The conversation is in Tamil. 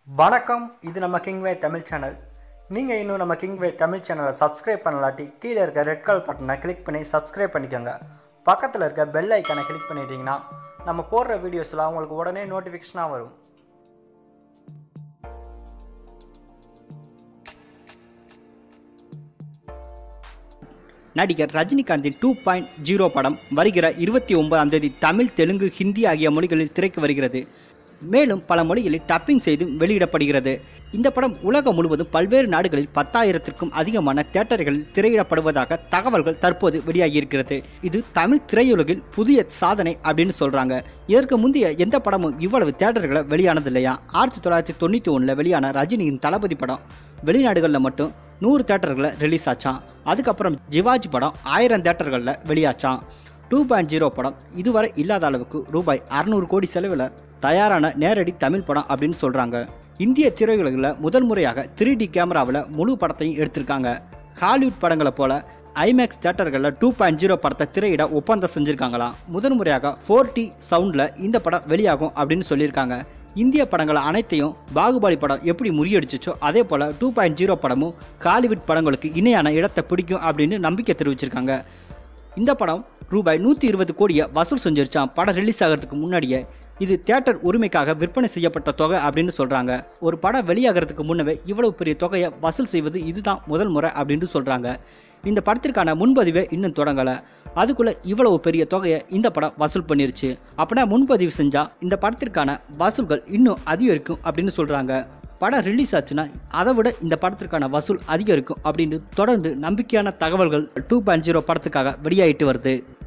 வணக்கம் இது நம்ம கிங்வே தமிழ் சேனல் நீங்கள் இன்னும் நம்ம கிங்வே தமிழ் சேனலை சப்ஸ்கிரைப் பண்ணலாட்டி கீழே இருக்க ரெட் கலர் பட்டனை கிளிக் பண்ணி சப்ஸ்கிரைப் பண்ணிக்கோங்க பக்கத்தில் இருக்க பெல் ஐக்கானை கிளிக் பண்ணிட்டீங்கன்னா நம்ம போடுற வீடியோஸ்லாம் உங்களுக்கு உடனே நோட்டிஃபிகேஷனாக வரும் நடிகர் ரஜினிகாந்தின் டூ பாயிண்ட் ஜீரோ படம் வருகிற இருபத்தி ஒன்பதாம் தேதி தமிழ் தெலுங்கு ஹிந்தி ஆகிய மொழிகளில் திரைக்கு வருகிறது மேலும் பல மொழிகளில் டப்பிங் செய்து வெளியிடப்படுகிறது இந்த படம் உலகம் முழுவதும் பல்வேறு நாடுகளில் பத்தாயிரத்திற்கும் அதிகமான தியேட்டர்களில் திரையிடப்படுவதாக தகவல்கள் தற்போது வெளியாகியிருக்கிறது இது தமிழ் திரையுலகில் புதிய சாதனை அப்படின்னு சொல்றாங்க இதற்கு முந்தைய எந்த படமும் இவ்வளவு தியேட்டர்களை வெளியானது இல்லையா ஆயிரத்தி தொள்ளாயிரத்தி தொண்ணூற்றி ஒன்றில் வெளியான ரஜினியின் தளபதி படம் வெளிநாடுகளில் மட்டும் நூறு தேட்டர்களில் ரிலீஸ் ஆச்சான் அதுக்கப்புறம் ஜிவாஜி படம் ஆயிரம் தேட்டர்களில் வெளியாச்சான் டூ பாயிண்ட் ஜீரோ படம் இதுவரை இல்லாத அளவுக்கு ரூபாய் அறநூறு கோடி செலவில் தயாரான நேரடி தமிழ் படம் அப்படின்னு சொல்கிறாங்க இந்திய திரையுலகில் முதல் முறையாக த்ரீ டி கேமராவில் முழு படத்தையும் எடுத்திருக்காங்க ஹாலிவுட் படங்களை போல ஐமேக்ஸ் தேட்டர்களில் டூ பாயிண்ட் ஜீரோ படத்தை திரையிட ஒப்பந்தம் செஞ்சுருக்காங்களாம் முதன் முறையாக ஃபோர் டி சவுண்டில் இந்த படம் வெளியாகும் அப்படின்னு சொல்லியிருக்காங்க இந்திய படங்கள் அனைத்தையும் பாகுபலி படம் எப்படி முறியடிச்சிச்சோ அதே போல் டூ பாயிண்ட் ஜீரோ படமும் ஹாலிவுட் படங்களுக்கு இணையான இடத்தை பிடிக்கும் அப்படின்னு நம்பிக்கை தெரிவிச்சிருக்காங்க இந்த படம் ரூபாய் நூற்றி இருபது கோடியை வசூல் செஞ்சிருச்சான் படம் ரிலீஸ் ஆகிறதுக்கு முன்னாடியே இது தியேட்டர் உரிமைக்காக விற்பனை செய்யப்பட்ட தொகை அப்படின்னு சொல்கிறாங்க ஒரு படம் வெளியாகிறதுக்கு முன்னவே இவ்வளவு பெரிய தொகையை வசூல் செய்வது இதுதான் முதல் முறை அப்படின்னு சொல்கிறாங்க இந்த படத்திற்கான முன்பதிவே இன்னும் தொடங்கலை அதுக்குள்ளே இவ்வளவு பெரிய தொகையை இந்த படம் வசூல் பண்ணிருச்சு அப்படின்னா முன்பதிவு செஞ்சால் இந்த படத்திற்கான வசூல்கள் இன்னும் அதிகரிக்கும் அப்படின்னு சொல்கிறாங்க படம் ரிலீஸ் ஆச்சுன்னா அதை விட இந்த படத்திற்கான வசூல் அதிகரிக்கும் அப்படின்னு தொடர்ந்து நம்பிக்கையான தகவல்கள் டூ பாயிண்ட் ஜீரோ படத்துக்காக வெளியாயிட்டு வருது